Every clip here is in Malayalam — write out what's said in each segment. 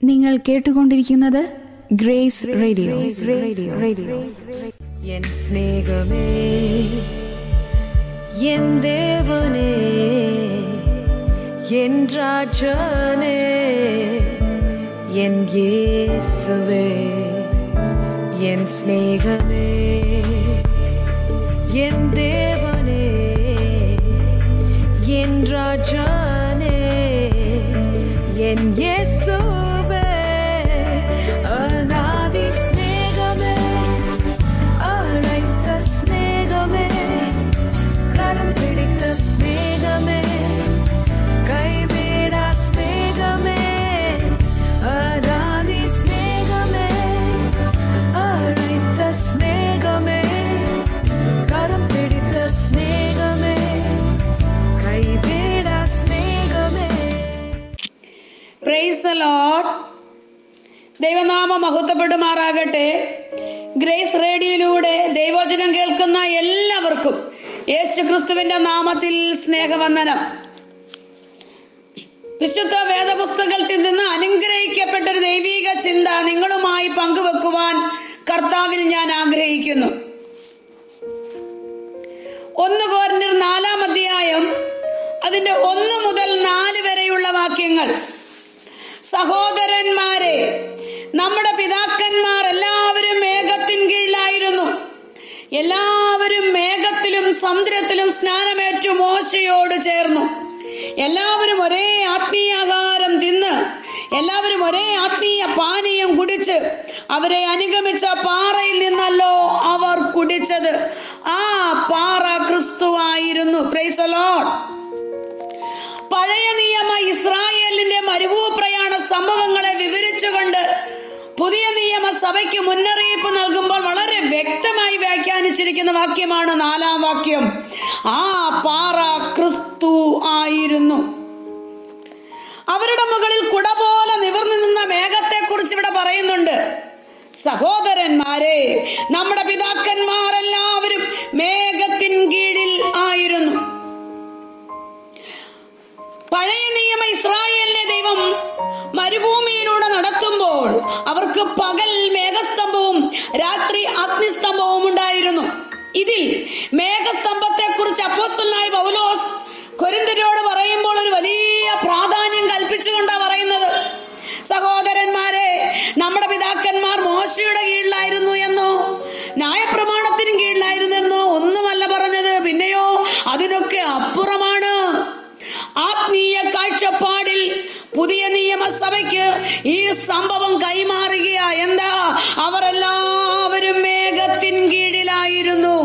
നിങ്ങൾ കേട്ടുകൊണ്ടിരിക്കുന്നത് ഗ്രേസ് റേഡിയോ റേഡിയോ റേഡിയോ என் சிநேகமே என் தேவனே என் ராஜனே என் இயேசுவே என் சிநேகமே என் தேவனே என் ராஜனே என் இயேசுவே அநாதி சிநேகமே அழைத்த சிநேகமே கரம் பிடித்த சிநேகமே கைவிடா சிநேகமே அநாதி சிநேகமே அழைத்த சிநேகமே கரம் பிடித்த சிநேகமே கைவிடா சிநேகமே പ്രൈസ് ലോഡ് ദൈവനാമ മഹത്വപ്പെടുമാറാകട്ടെ ഗ്രേസ് റേഡിയോയിലൂടെ ദൈവവചനം കേൾക്കുന്ന എല്ലാവർക്കും യേശു ക്രിസ്തുവിന്റെ നാമത്തിൽ സ്നേഹവന്ദനം വിശുദ്ധ വേദപുസ്തകത്തിൽ നിന്ന് അനുഗ്രഹിക്കപ്പെട്ട ഒരു ദൈവീക ചിന്ത നിങ്ങളുമായി പങ്കുവെക്കുവാൻ കർത്താവിൽ ഞാൻ ആഗ്രഹിക്കുന്നു ഒന്ന് കോരന്റെ നാലാം അധ്യായം അതിന്റെ ഒന്ന് മുതൽ നാല് വരെയുള്ള വാക്യങ്ങൾ സഹോദരന്മാരെ നമ്മുടെ പിതാക്കന്മാർ എല്ലാവരും മേഘത്തിൻ കീഴിലായിരുന്നു എല്ലാവരും മേഘത്തിലും സമുദ്രത്തിലും സ്നാനമേറ്റു മോശയോട് ചേർന്നു എല്ലാവരും ഒരേ ആത്മീയാഹാരം തിന്ന് എല്ലാവരും ഒരേ ആത്മീയ പാനീയം കുടിച്ച് അവരെ അനുഗമിച്ച പാറയിൽ നിന്നല്ലോ അവർ കുടിച്ചത് ആ പാറ ക്രിസ്തുവായിരുന്നു പ്രൈസ് ലോഡ് പഴയ നിയമ ഇസ്രായേലിന്റെ മരുഭൂ പ്രയാണ സംഭവങ്ങളെ വിവരിച്ചുകൊണ്ട് പുതിയ നിയമ സഭയ്ക്ക് മുന്നറിയിപ്പ് നൽകുമ്പോൾ വളരെ വ്യക്തമായി വ്യാഖ്യാനിച്ചിരിക്കുന്ന വാക്യമാണ് നാലാം വാക്യം ആ പാറ ക്രിസ്തു ആയിരുന്നു അവരുടെ മുകളിൽ കുട പോലെ നിവർന്നു നിന്ന മേഘത്തെ കുറിച്ച് ഇവിടെ പറയുന്നുണ്ട് സഹോദരന്മാരെ നമ്മുടെ പിതാക്കന്മാരെല്ലാവരും മേഘത്തിൻ കീഴിൽ ആയിരുന്നു പഴയ നിയമ ഇസ്രായേലിനെ ദൈവം മരുഭൂമിയിലൂടെ നടത്തുമ്പോൾ അവർക്ക് പകൽ മേഘസ്തംഭവും രാത്രി അഗ്നിസ്തംഭവും ഉണ്ടായിരുന്നു ഇതിൽ മേഘസ്തംഭത്തെ കുറിച്ച് അപ്പോസ്തലനായ പൗലോസ് കൊരിന്തരോട് പറയുമ്പോൾ ഒരു വലിയ പ്രാധാന്യം കൽപ്പിച്ചുകൊണ്ടാണ് പറയുന്നത് സഹോദരന്മാരെ നമ്മുടെ പിതാക്കന്മാർ മോശയുടെ കീഴിലായിരുന്നു എന്നോ ന്യായപ്രമാണത്തിന് കീഴിലായിരുന്നു എന്നോ ഒന്നുമല്ല പറഞ്ഞത് പിന്നെയോ അതിനൊക്കെ അപ്പുറമാണ് ആത്മീയ കാഴ്ചപ്പാടിൽ പുതിയ നിയമസഭയ്ക്ക് ഈ സംഭവം കൈമാറുക എന്താ അവർ എല്ലാവരും മേഘത്തിൻ കീഴിലായിരുന്നു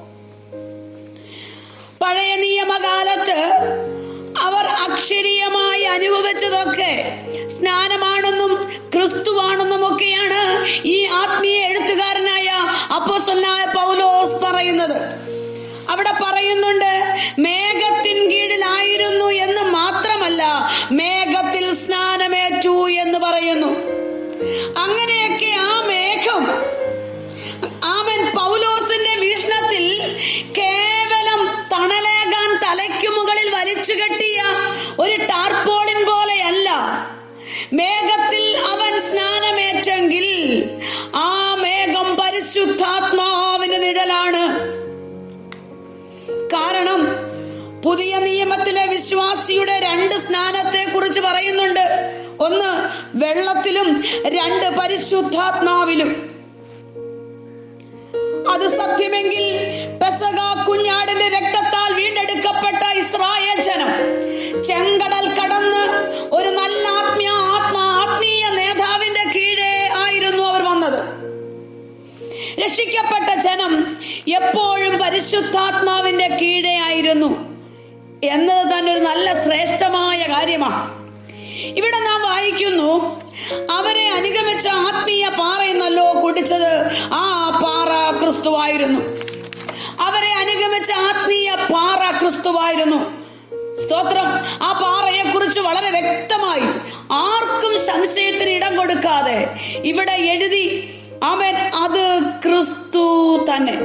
പഴയ നിയമകാലത്ത് അവർ അക്ഷരീയമായി അനുഭവിച്ചതൊക്കെ സ്നാനമാണെന്നും ക്രിസ്തുവാണെന്നും ഒക്കെയാണ് ഈ ആത്മീയ എഴുത്തുകാരനായ അപ്പോസ്തലനായ പൗലോസ് പറയുന്നത് അവിടെ പറയുന്നുണ്ട് മേഘത്തിൻ കീഴിലായിരുന്നു എന്ന് മാത്രമല്ല മേഘത്തിൽ സ്നാനമേറ്റു എന്ന് പറയുന്നു അങ്ങനെയൊക്കെ ആ മേഘം ആമൻ പൗലോസിന്റെ വീക്ഷണത്തിൽ കേവലം തണലേകാൻ തലയ്ക്കു മുകളിൽ വലിച്ചു കെട്ടിയ ഒരു ടാർപോളിൻ പോലെയല്ല മേഘത്തിൽ അവൻ സ്നാനമേറ്റെങ്കിൽ ആ മേഘം പരിശുദ്ധാത്മാവിന് നിഴലാണ് കാരണം പുതിയ നിയമത്തിലെ വിശ്വാസിയുടെ രണ്ട് സ്നാനത്തെ കുറിച്ച് പറയുന്നുണ്ട് ഒന്ന് വെള്ളത്തിലും രണ്ട് പരിശുദ്ധാത്മാവിലും അത് സത്യമെങ്കിൽ പെസക കുഞ്ഞാടിന്റെ രക്തത്താൽ വീണ്ടെടുക്കപ്പെട്ട ഇസ്രായേൽ ജനം ചെങ്കടൽ കടന്ന് ഒരു നല്ല ആത്മീയ ആത്മാ ആത്മീയ നേതാവിന്റെ കീഴേ ആയിരുന്നു അവർ വന്നത് രക്ഷിക്കപ്പെട്ട ജനം എപ്പോഴും പരിശുദ്ധാത്മാവിന്റെ കീഴേ ആയിരുന്നു എന്നത് തന്നെ ഒരു നല്ല ശ്രേഷ്ഠമായ കാര്യമാണ് ഇവിടെ നാം വായിക്കുന്നു അവരെ അനുഗമിച്ച ആത്മീയ പാറയെന്നല്ലോ കുടിച്ചത് ആ പാറ ക്രിസ്തുവായിരുന്നു അവരെ അനുഗമിച്ച ആത്മീയ പാറ ക്രിസ്തുവായിരുന്നു സ്തോത്രം ആ പാറയെ കുറിച്ച് വളരെ വ്യക്തമായി ആർക്കും സംശയത്തിന് ഇടം കൊടുക്കാതെ ഇവിടെ എഴുതി അവൻ അത് ക്രിസ്തു തന്നെ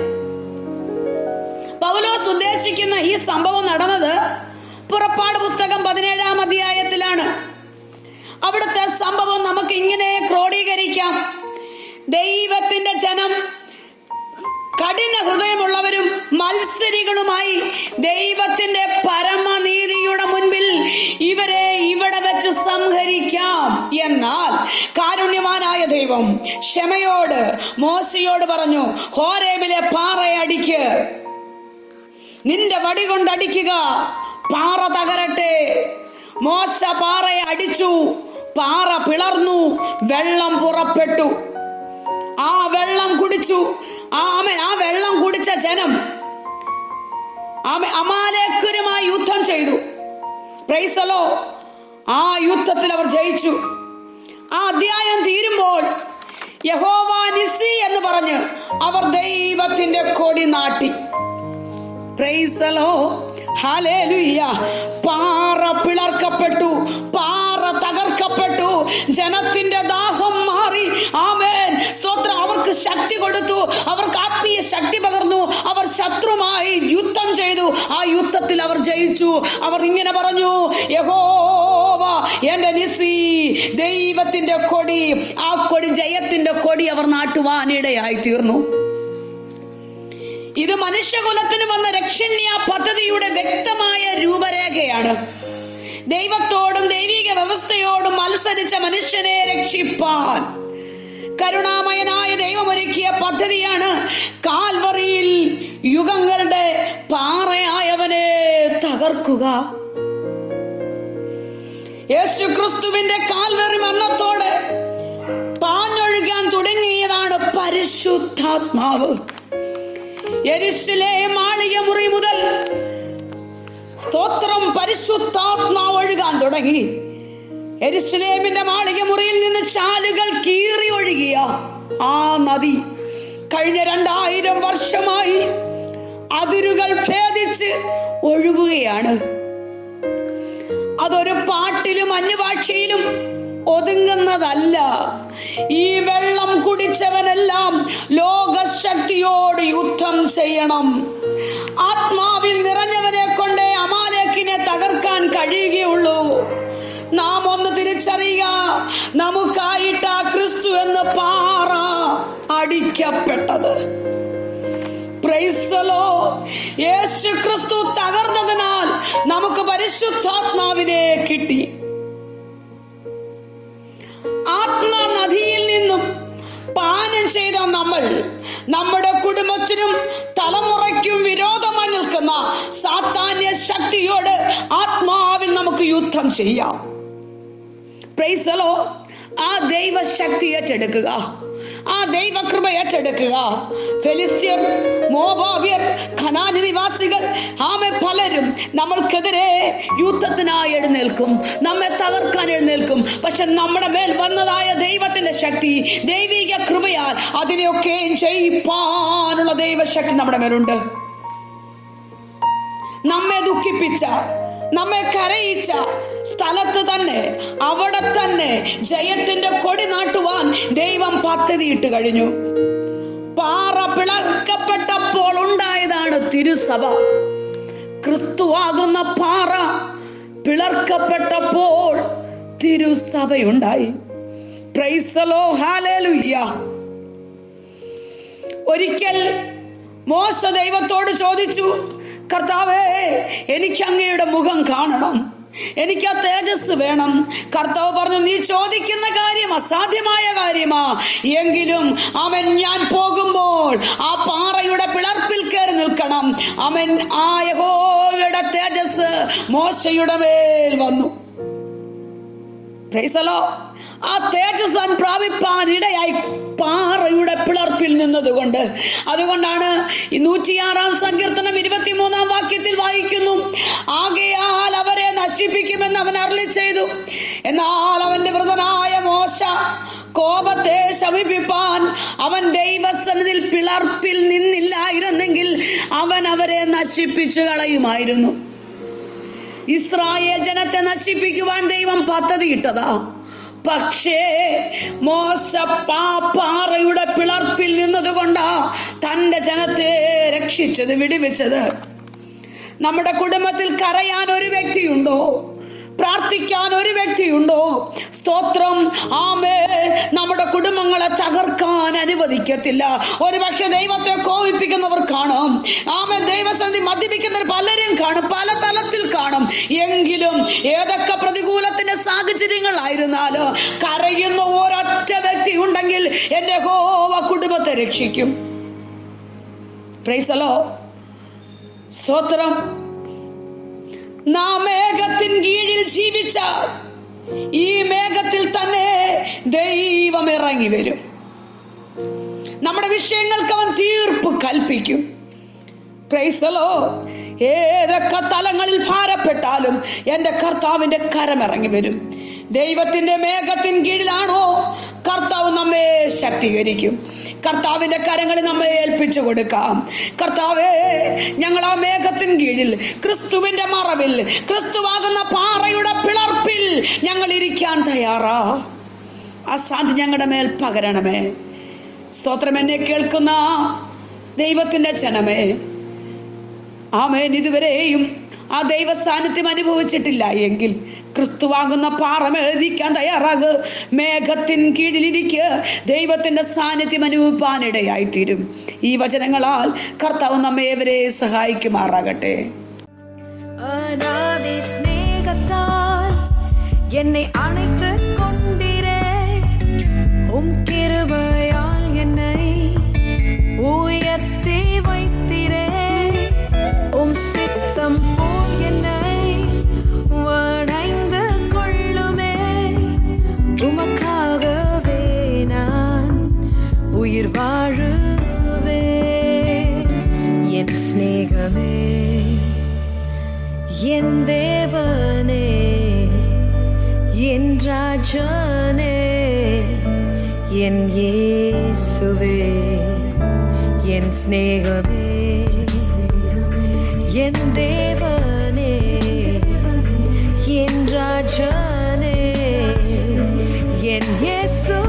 പൗലോസ് ഉദ്ദേശിക്കുന്ന ഈ സംഭവം നടന്നത് പുറപ്പാട് പുസ്തകം പതിനേഴാം അധ്യായത്തിലാണ് അവിടുത്തെ സംഭവം നമുക്ക് ഇങ്ങനെ ക്രോഡീകരിക്കാം ദൈവത്തിന്റെ ജനം കഠിന ഹൃദയമുള്ളവരും മത്സരികളുമായി ദൈവത്തിന്റെ പരമനീതിയുടെ മുൻപിൽ ഇവരെ ഇവിടെ വെച്ച് സംഹരിക്കാം എന്നാൽ കാരുണ്യവാനായ ദൈവം ക്ഷമയോട് മോശയോട് പറഞ്ഞു ഹോരേബിലെ പാറയടിക്ക് നിന്റെ വടി കൊണ്ട് അടിക്കുക പാറ തകരട്ടെ മോശ പാറയെ അടിച്ചു പാറ പിളർന്നു വെള്ളം പുറപ്പെട്ടു ആ വെള്ളം കുടിച്ചു ആ ആമൻ ആ വെള്ളം കുടിച്ച ജനം ആമ അമാലേക്കരുമായി യുദ്ധം ചെയ്തു പ്രൈസലോ ആ യുദ്ധത്തിൽ അവർ ജയിച്ചു ആ അധ്യായം തീരുമ്പോൾ യഹോവ നിസി എന്ന് പറഞ്ഞ് അവർ ദൈവത്തിന്റെ കൊടി നാട്ടി പ്രൈസലോ ഹല്ലേലൂയ പാറ പിളർക്കപ്പെട്ടു പാറ തകർക്കപ്പെട്ടു ജനത്തിന്റെ ദാഹം മാറി ആമേൻ സ്തോത്രം അവർക്ക് ശക്തി കൊടുത്തു അവർക്ക് ആത്മീയ ശക്തി പകർന്നു അവർ ശത്രുമായി യുദ്ധം ചെയ്തു ആ യുദ്ധത്തിൽ അവർ ജയിച്ചു അവർ ഇങ്ങനെ പറഞ്ഞു യഹോവ എന്റെ നിസി ദൈവത്തിന്റെ കൊടി ആ കൊടി ജയത്തിന്റെ കൊടി അവർ നാട്ടുവാനിടയായി തീർന്നു ഇത് മനുഷ്യകുലത്തിന് വന്ന രക്ഷണ്യ പദ്ധതിയുടെ വ്യക്തമായ രൂപരേഖയാണ് ദൈവത്തോടും ദൈവിക വ്യവസ്ഥയോടും മത്സരിച്ച മനുഷ്യനെ രക്ഷിപ്പാൻ കരുണാമയനായ ദൈവമൊരുക്കിയ പദ്ധതിയാണ് കാൽവറിയിൽ യുഗങ്ങളുടെ പാറയായവനെ തകർക്കുക യേശു ക്രിസ്തുവിന്റെ കാൽവറി മരണത്തോടെ പാഞ്ഞൊഴുകാൻ തുടങ്ങിയതാണ് പരിശുദ്ധാത്മാവ് യെരുശലേ മാളിക മുറി മുതൽ സ്തോത്രം പരിശുദ്ധാത്മാവ് ഒഴുകാൻ തുടങ്ങി എരുസലേമിന്റെ മാളിക മുറിയിൽ നിന്ന് ചാലുകൾ കീറി ഒഴുകിയ ആ നദി കഴിഞ്ഞ രണ്ടായിരം വർഷമായി അതിരുകൾ ഭേദിച്ച് ഒഴുകുകയാണ് അതൊരു പാട്ടിലും അന്യഭാഷയിലും ഒതുങ്ങുന്നതല്ല ഈ വെള്ളം കുടിച്ചവനെല്ലാം ലോകശക്തിയോട് യുദ്ധം ചെയ്യണം ആത്മാവിൽ നിറഞ്ഞവനെ കൊണ്ട് അമാലേക്കിനെ തകർക്കാൻ കഴിയുകയുള്ളൂ നാം ഒന്ന് തിരിച്ചറിയുക നമുക്കായിട്ട് ആ ക്രിസ്തു എന്ന പാറ അടിക്കപ്പെട്ടത് പ്രൈസലോ യേശു ക്രിസ്തു തകർന്നതിനാൽ നമുക്ക് പരിശുദ്ധാത്മാവിനെ കിട്ടി ആത്മനദിയിൽ നിന്നും പാനം ചെയ്ത നമ്മൾ നമ്മുടെ കുടുംബത്തിനും തലമുറയ്ക്കും വിരോധമായി നിൽക്കുന്ന സാത്താന്യ ശക്തിയോട് ആത്മാവിൽ നമുക്ക് യുദ്ധം ചെയ്യാം പ്രൈസലോ ആ ദൈവശക്തി ഏറ്റെടുക്കുക ആ ദൈവകൃപ ഏറ്റെടുക്കുക ഫെലിസ്ത്യർ മോബാബ്യർ ഖനാനി നിവാസികൾ ആമെ പലരും നമ്മൾക്കെതിരെ യുദ്ധത്തിനായി എഴുന്നേൽക്കും നമ്മെ തകർക്കാൻ എഴുന്നേൽക്കും പക്ഷെ നമ്മുടെ മേൽ വന്നതായ ദൈവത്തിന്റെ ശക്തി ദൈവിക കൃപയാൽ അതിനെയൊക്കെ ജയിപ്പാനുള്ള ദൈവശക്തി നമ്മുടെ മേലുണ്ട് നമ്മെ ദുഃഖിപ്പിച്ച നമ്മെ കരയിച്ച സ്ഥലത്ത് തന്നെ അവിടെ തന്നെ ജയത്തിന്റെ കൊടി നാട്ടുവാൻ ദൈവം പദ്ധതിയിട്ട് കഴിഞ്ഞു പാറ പിളർക്കപ്പെട്ടപ്പോൾ ഉണ്ടായതാണ് തിരുസഭ ക്രിസ്തുവാകുന്ന പാറ പിളർക്കപ്പെട്ടപ്പോൾ തിരുസഭയുണ്ടായി പ്രൈസലോ ഹാലേലുയ്യ ഒരിക്കൽ മോശ ദൈവത്തോട് ചോദിച്ചു കർത്താവേ എനിക്ക് അങ്ങയുടെ മുഖം കാണണം എനിക്ക് ആ തേജസ് വേണം കർത്താവ് പറഞ്ഞു നീ ചോദിക്കുന്ന കാര്യം അസാധ്യമായ കാര്യമാ എങ്കിലും അവൻ ഞാൻ പോകുമ്പോൾ ആ പാറയുടെ പിളർപ്പിൽ കയറി നിൽക്കണം അവൻ ആ യഹോവയുടെ തേജസ് മോശയുടെ മേൽ വന്നു പ്രൈസലോ ആ തേജസ് താൻ പ്രാപിപ്പാൻ ഇടയായി പാറയുടെ പിളർപ്പിൽ നിന്നതുകൊണ്ട് അതുകൊണ്ടാണ് ഈ നൂറ്റിയാറാം സങ്കീർത്തനം ഇരുപത്തിമൂന്നാം വാക്യത്തിൽ വായിക്കുന്നു ആകയാൽ അവരെ നശിപ്പിക്കുമെന്ന് അവൻ അരളി ചെയ്തു എന്നാൽ അവന്റെ വൃതനായ മോശ കോപത്തെ ശമിപ്പിപ്പാൻ അവൻ ദൈവസന്നിധിയിൽ പിളർപ്പിൽ നിന്നില്ലായിരുന്നെങ്കിൽ അവൻ അവരെ നശിപ്പിച്ചു കളയുമായിരുന്നു ഇസ്രായേൽ ജനത്തെ നശിപ്പിക്കുവാൻ ദൈവം പദ്ധതിയിട്ടതാ പക്ഷേ മോശ പാറയുടെ പിളർപ്പിൽ നിന്നതുകൊണ്ടാ തന്റെ ജനത്തെ രക്ഷിച്ചത് വിടുവിച്ചത് നമ്മുടെ കുടുംബത്തിൽ കരയാൻ ഒരു വ്യക്തിയുണ്ടോ പ്രാർത്ഥിക്കാൻ ഒരു വ്യക്തിയുണ്ടോ സ്തോത്രം ആമേ നമ്മുടെ കുടുംബങ്ങളെ തകർക്കാൻ അനുവദിക്കത്തില്ല ഒരുപക്ഷെ ദൈവത്തെ കോപിപ്പിക്കുന്നവർ കാണും ആമേ ദൈവസന്ധി മദ്യപിക്കുന്നവർ പലരും കാണും പല തലത്തിൽ കാണും എങ്കിലും ഏതൊക്കെ പ്രതികൂലത്തിന്റെ സാഹചര്യങ്ങളായിരുന്നാലും കരയുന്ന ഒരൊറ്റ വ്യക്തി ഉണ്ടെങ്കിൽ എന്റെ ഹോവ കുടുംബത്തെ രക്ഷിക്കും പ്രൈസലോ സ്തോത്രം നാം മേഘത്തിൻ കീഴിൽ ജീവിച്ച ഈ മേഘത്തിൽ തന്നെ ദൈവം ഇറങ്ങി വരും നമ്മുടെ വിഷയങ്ങൾക്ക് അവൻ തീർപ്പ് കൽപ്പിക്കും പ്രൈസലോ ഏതൊക്കെ തലങ്ങളിൽ ഭാരപ്പെട്ടാലും എൻ്റെ കർത്താവിൻ്റെ കരമിറങ്ങി വരും ദൈവത്തിന്റെ മേഘത്തിൻ കീഴിലാണോ കർത്താവ് നമ്മെ ശക്തീകരിക്കും കർത്താവിന്റെ കരങ്ങളിൽ നമ്മെ ഏൽപ്പിച്ചു കൊടുക്കാം കർത്താവേ ഞങ്ങൾ ആ മേഘത്തിൻ കീഴിൽ ക്രിസ്തുവിന്റെ മറവിൽ ക്രിസ്തുവാകുന്ന പാറയുടെ പിളർപ്പിൽ ഞങ്ങൾ ഇരിക്കാൻ തയ്യാറാ ആ ശാന്തി ഞങ്ങളുടെ മേൽ പകരണമേ സ്തോത്രം എന്നെ കേൾക്കുന്ന ദൈവത്തിന്റെ ജനമേ ആമേൻ ഇതുവരെയും ആ ദൈവ സാന്നിധ്യം അനുഭവിച്ചിട്ടില്ല എങ്കിൽ ക്രിസ്തുവാകുന്ന പാറമെഴുതിക്കാൻ തയ്യാറാക് മേഘത്തിൻ കീഴിലിരിക്ക് ദൈവത്തിന്റെ സാന്നിധ്യം അനുഭവിപ്പാനിടയായിത്തീരും ഈ വചനങ്ങളാൽ കർത്താവ് നമ്മെ ഏവരെ സഹായിക്കുമാറാകട്ടെ അനാദി സ്നേഹത്താൽ என்னை அணைத்து கொண்டிரே உம் கிருபையால் என்னை உயர்த்தி வைத்திரே உம் சித்தம் போல் என்னை வணைந்து கொள்ளுமே உமக்காகவே நான் உயிர் வாழுவே என் சிநேகமே என் தேவனே என் ராஜனே என் இயேசுவே என் சிநேகமே என் தேவனே என் ராஜனே என் இயேசுவே